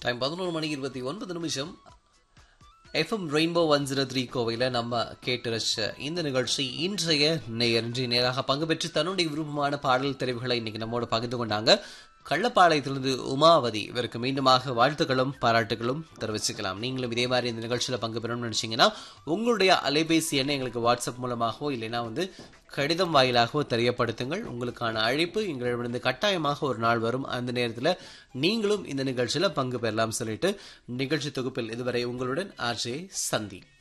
time பதினோரு மணி இருபத்தி ஒன்பது நிமிஷம் F M rainbow one zero three கோவையில் நம்ம கேட்டு ரசிச்ச இந்த நிகழ்ச்சி இன்றைய நேயர் இன்றைய நேராக பங்கு பெற்று தன்னுடைய விருப்பமான பாடல் தெரிவுகளை இன்னைக்கு நம்மோடு பகிர்ந்து கொண்டாங்க கள்ளப்பாளையத்திலிருந்து உமாவதி இவருக்கு மீண்டுமாக வாழ்த்துக்களும் பாராட்டுகளும் தெரிவிச்சுக்கலாம் நீங்களும் இதே மாதிரி இந்த நிகழ்ச்சியில் பங்கு பெறணும்னு நினைச்சீங்கன்னா உங்களுடைய அலைபேசி எண்ணை எங்களுக்கு வாட்ஸ்அப் மூலமாகவோ இல்லைன்னா வந்து கடிதம் வாயிலாகவோ தெரியப்படுத்துங்கள் உங்களுக்கான அழைப்பு எங்களிடமிருந்து கட்டாயமாக ஒரு நாள் வரும் அந்த நேரத்தில் நீங்களும் இந்த நிகழ்ச்சியில் பங்கு பெறலாம் சொல்லிட்டு நிகழ்ச்சி தொகுப்பில் இதுவரை உங்களுடன் ஆர்ஜே சந்தீப்